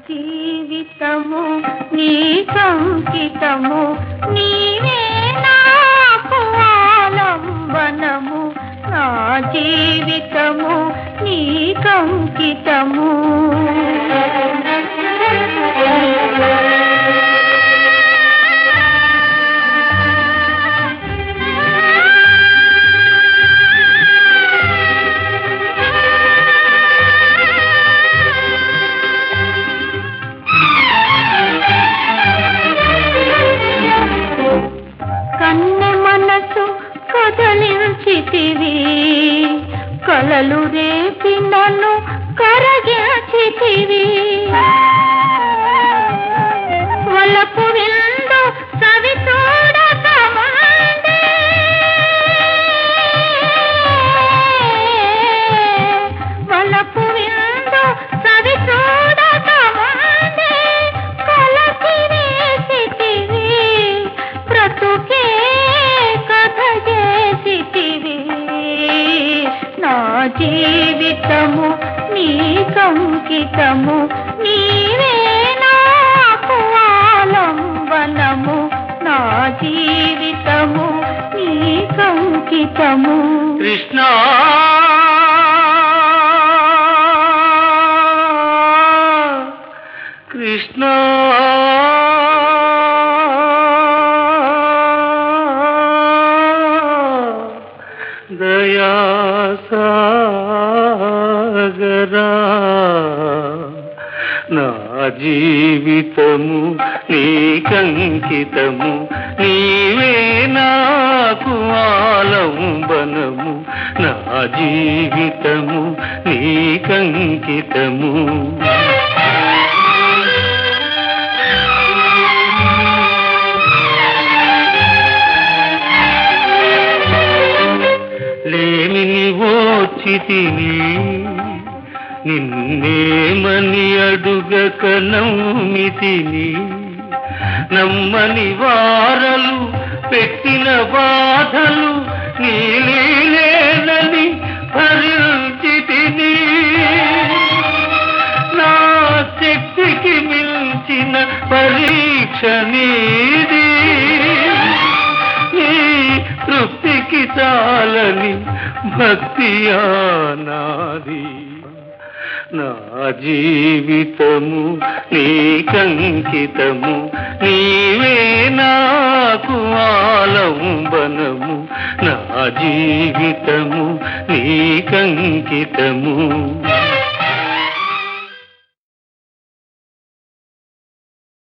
జీవితము నీకంకితము నీవే నాకు ఆలంబనము నా జీవితము నీకంకితము కన్నె మనసు కదలించితివి కలలు రేపి నన్ను కరగించితివి వలపు విందు సవి చూడకమందే వలపు విందు సవి చూడకమందే కలసి వేసితివి బ్రతుకే కథ చేసితివి నా జీవితము నీకంకితము నీవే నాకు ఆలంబనము నా జీవితము నీకంకితము కృష్ణ కృష్ణ దయాసాగరా నా జీవితము నీకంకితము నీవే నాకు ఆలంబనము నా జీవితము నీకంకితము లేమిని ఓచితిని నిన్నేమని అడుగక నమ్మితిని నమ్మని వారలు పెట్టిన బాధలు నీలేనని భరించితిని నా శక్తికి మించిన పరీక్ష నీది నీ తృప్తికి చాలని భక్తియా నాది నా జీవితము నీకంకితము నీవే నాకు ఆలంబనము నా జీవితము నీకంకితము